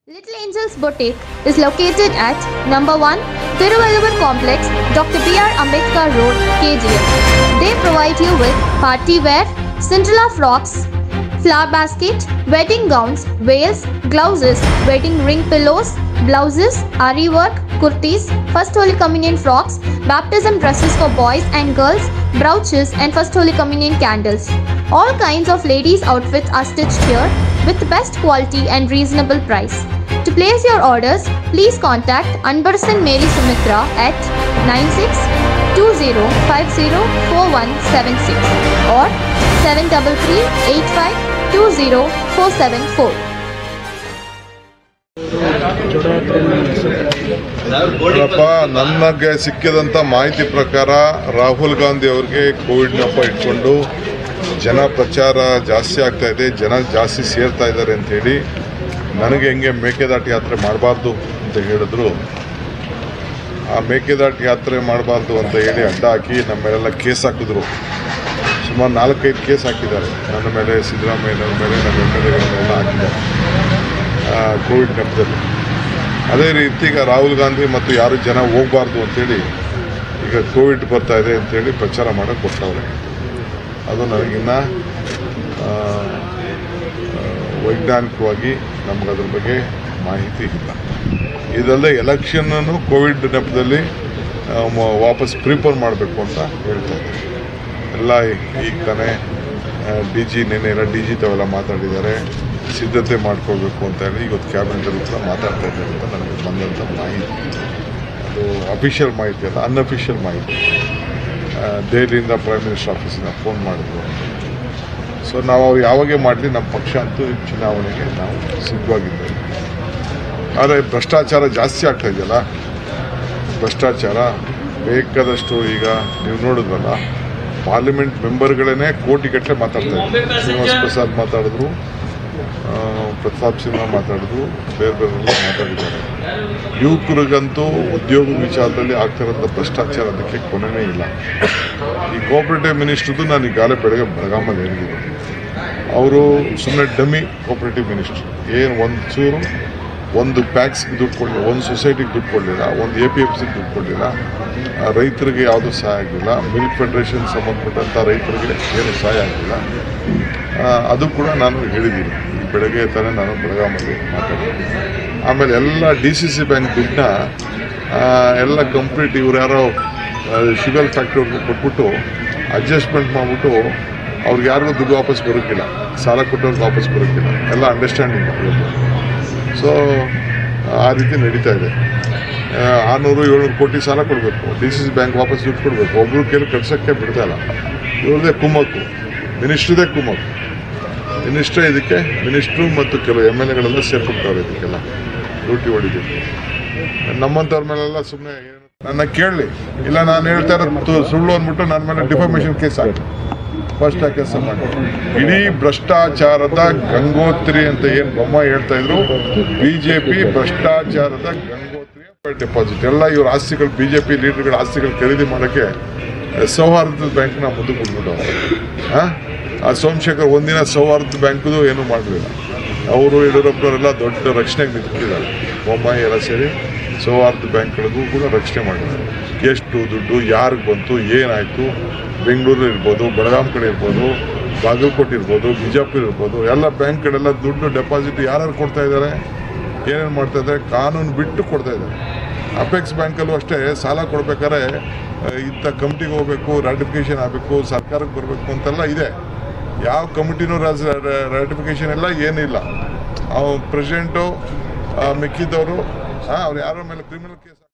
Little Angels Boutique is located at number 1 Thiruvalluvar Complex, Dr. B.R. Ambedkar Road, KGM. They provide you with party wear, Cinderella frocks, flower basket, wedding gowns, veils, blouses, wedding ring pillows, blouses, ari work, kurtis, first holy communion frocks, baptism dresses for boys and girls, brooches and first holy communion candles. All kinds of ladies outfits are stitched here with best quality and reasonable price. To place your orders, please contact Anbarsan Mary Sumitra at 9620504176 or 73385204474. ನೋಡಪ್ಪ ನನಗೆ ಸಿಕ್ಕಿದಂಥ ಮಾಹಿತಿ ಪ್ರಕಾರ ರಾಹುಲ್ ಗಾಂಧಿ ಅವ್ರಿಗೆ Covid ನೆಪ ಇಟ್ಕೊಂಡು ಜನ ಪ್ರಚಾರ ಜಾಸ್ತಿ ಆಗ್ತಾ ಇದೆ ಜನ ಜಾಸ್ತಿ ಸೇರ್ತಾ ಇದ್ದಾರೆ ಅಂತ ಹೇಳಿ ನನಗೆ ಹೆಂಗೆ ಮೇಕೆದಾಟು ಯಾತ್ರೆ ಮಾಡಬಾರ್ದು ಅಂತ ಹೇಳಿದ್ರು ಆ ಮೇಕೆದಾಟು ಯಾತ್ರೆ ಮಾಡಬಾರ್ದು ಅಂತ ಹೇಳಿ ಅಡ್ಡ ಹಾಕಿ ನಮ್ಮ ಮೇಲೆಲ್ಲ ಕೇಸ್ ಹಾಕಿದ್ರು ಸುಮಾರು ನಾಲ್ಕೈದು ಕೇಸ್ ಹಾಕಿದ್ದಾರೆ ನನ್ನ ಮೇಲೆ ಸಿದ್ದರಾಮಯ್ಯನವ್ರ ಮೇಲೆ ನಮ್ಮ ಎಮ್ ಎಲ್ ಎಗಳನ್ನೆಲ್ಲ ಹಾಕಿದ್ದಾರೆ ಆ, ಕೋವಿಡ್ ನೆಪದಲ್ಲಿ ಅದೇ ರೀತಿ ಈಗ ರಾಹುಲ್ ಗಾಂಧಿ ಮತ್ತು ಯಾರು ಜನ ಹೋಗಬಾರ್ದು ಅಂತೇಳಿ ಈಗ ಕೋವಿಡ್ ಬರ್ತಾ ಇದೆ ಅಂತೇಳಿ ಪ್ರಚಾರ ಮಾಡೋಕ್ಕೆ ಕೊಟ್ಟವ್ರೆ ಅದು ನನಗಿನ್ನ ಆ, ಆ, ವೈಜ್ಞಾನಿಕವಾಗಿ ನಮ್ಗೆ ಅದ್ರ ಬಗ್ಗೆ ಮಾಹಿತಿ ಇಲ್ಲ ಇದಲ್ಲದೆ ಎಲೆಕ್ಷನ್ನನ್ನು ಕೋವಿಡ್ ನೆಪದಲ್ಲಿ ಆ, ಮ- ವಾಪಸ್ ಪ್ರಿಪೇರ್ ಮಾಡಬೇಕು ಅಂತ ಹೇಳ್ತಾ ಇದ್ದಾರೆ ಎಲ್ಲ ಈಗ ತಾನೇ ಡಿ ಜಿ ನೆನೆ ಎಲ್ಲ ಡಿ ಜಿ ತಾವೆಲ್ಲ ಮಾತಾಡಿದ್ದಾರೆ ಸಿದ್ಧತೆ ಮಾಡ್ಕೊಳ್ಬೇಕು ಅಂತ ಹೇಳಿ ಇವತ್ತು ಕ್ಯಾಬಿನೆಟಲ್ಲಿ ಕೂಡ ಮಾತಾಡ್ತಾ ಇದ್ದಾರೆ ಅಂತ ನನಗೆ ಬಂದಂಥ ಮಾಹಿತಿ ಅದು ಅಫಿಷಿಯಲ್ ಮಾಹಿತಿ ಅಲ್ಲ ಅನ್ಅಫಿಷಿಯಲ್ ಮಾಹಿತಿ ಆ, ದೆಹಲಿಯಿಂದ ಪ್ರೈಮ್ ಮಿನಿಸ್ಟರ್ ಆಫೀಸಿಂದ ಫೋನ್ ಮಾಡಿದ್ರು ಸೊ ನಾವು ಅವ್ರು ಯಾವಾಗೇ ಮಾಡಲಿ ನಮ್ಮ ಪಕ್ಷ ಅಂತೂ ಈ ಚುನಾವಣೆಗೆ ನಾವು ಸಿದ್ಧವಾಗಿದ್ದೇವೆ ಆದರೆ ಭ್ರಷ್ಟಾಚಾರ ಜಾಸ್ತಿ ಆಗ್ತಾ ಇದೆಯಲ್ಲ ಭ್ರಷ್ಟಾಚಾರ ಬೇಕಾದಷ್ಟು ಈಗ ನೀವು ನೋಡಿದ್ರಲ್ಲ ಪಾರ್ಲಿಮೆಂಟ್ ಮೆಂಬರ್ಗಳೇ ಕೋಟಿಗಟ್ಟಲೆ ಮಾತಾಡ್ತಾ ಇದ್ದಾರೆ ಶ್ರೀನಿವಾಸ್ ಪ್ರಸಾದ್ ಮಾತಾಡಿದ್ರು ಆ, ಪ್ರತಾಪ್ ಸಿಂಹ ಮಾತಾಡಿದ್ರು ಬೇರೆ ಬೇರೆಲ್ಲ ಮಾತಾಡಿದ್ದಾರೆ ಯುವಕರಿಗಂತೂ ಉದ್ಯೋಗ ವಿಚಾರದಲ್ಲಿ ಆಗ್ತಿರೋಂಥ ಭ್ರಷ್ಟಾಚಾರ ಅದಕ್ಕೆ ಕೊನೆಯೇ ಇಲ್ಲ ಈ ಕೋಆಪರೇಟಿವ್ ಮಿನಿಸ್ಟ್ರದ್ದು ನಾನು ಈಗಾಗಲೇ ಬೆಳಗ್ಗೆ ಬೆಳಗಾಮಲ್ಲಿ ಹೇಳಿದ್ದೀನಿ ಅವರು ಸುಮ್ಮನೆ ಡಮ್ಮಿ ಕೋಆಪರೇಟಿವ್ ಮಿನಿಸ್ಟ್ರು ಏನು ಒಂದು ಚೂರು ಒಂದು ಪ್ಯಾಕ್ಸ್ಗೆ ದುಡ್ಡು ಕೊಡಲಿಲ್ಲ ಒಂದು ಸೊಸೈಟಿಗೆ ದುಡ್ಡು ಕೊಡಲಿಲ್ಲ ಒಂದು ಎ ಪಿ ಎಫ್ ಸಿಗೆ ದುಡ್ಡು ಕೊಡಲಿಲ್ಲ ರೈತರಿಗೆ ಯಾವುದೂ ಸಹಾಯ ಆಗಲಿಲ್ಲ ಮಿಲ್ಕ್ ಫೆಡರೇಷನ್ ಸಂಬಂಧಪಟ್ಟಂಥ ರೈತರಿಗೆ ಏನು ಸಹಾಯ ಆಗಲಿಲ್ಲ ಆ, ಅದು ಕೂಡ ನಾನು ಹೇಳಿದ್ದೀನಿ ಈ ಬೆಳಗ್ಗೆ ತಾನೇ ನಾನು ಬೆಳಗಾಮಲ್ಲಿ ಮಾತಾಡಿದ್ದೀನಿ ಆಮೇಲೆ ಎಲ್ಲ ಡಿ ಸಿ ಸಿ ಬ್ಯಾಂಕ್ ದುಡ್ಡನ್ನ ಆ, ಎಲ್ಲ ಕಂಪ್ಲೀಟ್ ಇವ್ರು ಯಾರೋ ಶುಗರ್ ಫ್ಯಾಕ್ಟ್ರಿಯವ್ರಿಗೆ ಕೊಟ್ಬಿಟ್ಟು ಅಡ್ಜಸ್ಟ್ಮೆಂಟ್ ಮಾಡಿಬಿಟ್ಟು ಅವ್ರಿಗೆ ಯಾರಿಗೂ ದುಡ್ಡು ವಾಪಸ್ ಬರೋಕ್ಕಿಲ್ಲ ಸಾಲ ಕೊಟ್ಟವ್ರಿಗೆ ವಾಪಸ್ ಬರೋಕ್ಕಿಲ್ಲ ಎಲ್ಲ ಅಂಡರ್ಸ್ಟ್ಯಾಂಡಿಂಗ್ ಸೊ ಆ ರೀತಿ ನಡೀತಾ ಇದೆ ಆ, ಆರ್ನೂರು ಏಳ್ನೂರು ಕೋಟಿ ಸಾಲ ಕೊಡಬೇಕು ಡಿ ಸಿ ಸಿ ಬ್ಯಾಂಕ್ ವಾಪಸ್ ದುಡ್ಡು ಕೊಡಬೇಕು ಒಬ್ರು ಕೇಳಿ ಕಳ್ಸೋಕ್ಕೆ ಬಿಡ್ತಾ ಇಲ್ಲ ಇವ್ರದೇ ಕುಮ್ಮಕ್ಕು ಮಿನಿಸ್ಟ್ರದೇ ಕುಮ್ಮಕ್ಕು ಮಿನಿಸ್ಟ್ರೇ ಇದಕ್ಕೆ ಮಿನಿಸ್ಟ್ರು ಮತ್ತು ಕೆಲವು ಎಮ್ ಎಲ್ ಎಗಳೆಲ್ಲ ಸೇರ್ಕೊಳ್ತಾರೆ ಇದಕ್ಕೆಲ್ಲ ಡ್ಯೂಟಿ ಹೊಡಿದಕ್ಕೆ ನಮ್ಮಂಥವ್ರ ಮೇಲೆಲ್ಲ ಸುಮ್ಮನೆ ನನ್ನ ಕೇಳಲಿ ಇಲ್ಲ ನಾನು ಹೇಳ್ತಾ ಇರೋದು ಸುಳ್ಳು ಅಂದ್ಬಿಟ್ಟು ನನ್ನ ಮೇಲೆ ಡಿಫಾಮೇಷನ್ ಕೇಸ್ ಹಾಕಿ ಫಸ್ಟ್ ಆ ಕೆಲಸ ಮಾಡಿ ಇಡೀ ಭ್ರಷ್ಟಾಚಾರದ ಗಂಗೋತ್ರಿ ಅಂತ ಏನು ಬೊಮ್ಮ ಹೇಳ್ತಾ ಇದ್ರು ಬಿಜೆಪಿ ಭ್ರಷ್ಟಾಚಾರದ ಗಂಗೋತ್ರಿಯ ಡೆಪಾಸಿಟ್ ಎಲ್ಲ ಇವ್ರ ಆಸ್ತಿಗಳು ಬಿಜೆಪಿ ಲೀಡರ್ಗಳ ಆಸ್ತಿಗಳು ಖರೀದಿ ಮಾಡೋಕ್ಕೆ ಸೌಹಾರ್ದದ ಬ್ಯಾಂಕ್ನ ಮುಂದಕ್ಕೆ ಬಂದ್ಬಿಟ್ಟವ್ರು ಆ? ಆ ಸೋಮಶೇಖರ್ ಒಂದಿನ ಸೌಹಾರ್ದ ಬ್ಯಾಂಕ್ದು ಏನೂ ಮಾಡಲಿಲ್ಲ ಅವರು ಯಡಿಯೂರಪ್ಪನವರೆಲ್ಲ ದೊಡ್ಡ ರಕ್ಷಣೆಗೆ ನಿಂತಿದ್ದಾರೆ ಬೊಮ್ಮಾಯಿ ಎಲ್ಲ ಸೇರಿ ಸೌಹಾರ್ದ ಬ್ಯಾಂಕ್ಗಳಿಗೂ ಕೂಡ ರಕ್ಷಣೆ ಮಾಡಿದ್ದಾರೆ ಎಷ್ಟು ದುಡ್ಡು ಯಾರಿಗೆ ಬಂತು ಏನಾಯಿತು ಬೆಂಗಳೂರು ಇರ್ಬೋದು ಬೆಳಗಾಂ ಕಡೆ ಇರ್ಬೋದು ಬಾಗಲಕೋಟೆ ಇರ್ಬೋದು ಬಿಜಾಪುರ ಇರ್ಬೋದು ಎಲ್ಲ ಬ್ಯಾಂಕ್ಗಳೆಲ್ಲ ದುಡ್ಡು ಡೆಪಾಸಿಟ್ ಯಾರ್ಯಾರು ಕೊಡ್ತಾ ಇದ್ದಾರೆ ಏನೇನು ಮಾಡ್ತಾ ಇದ್ದಾರೆ ಕಾನೂನು ಬಿಟ್ಟು ಕೊಡ್ತಾ ಇದ್ದಾರೆ ಅಪೆಕ್ಸ್ ಬ್ಯಾಂಕಲ್ಲೂ ಅಷ್ಟೇ ಸಾಲ ಕೊಡ್ಬೇಕಾದ್ರೆ ಆ, ಇಂಥ ಕಮಿಟಿಗೆ ಹೋಗ್ಬೇಕು ರಾಟಿಫಿಕೇಶನ್ ಆಗಬೇಕು ಸರ್ಕಾರಕ್ಕೆ ಬರಬೇಕು ಅಂತೆಲ್ಲ ಇದೆ ಯಾವ ಕಮಿಟಿನೂ ರಾಟಿಫಿಕೇಶನ್ ಎಲ್ಲ ಏನಿಲ್ಲ ಪ್ರೆಸಿಡೆಂಟು ಮಿಕ್ಕಿದ್ದವರು ಅವ್ರು ಯಾರ ಮೇಲೆ ಕ್ರಿಮಿನಲ್ ಕೇಸ್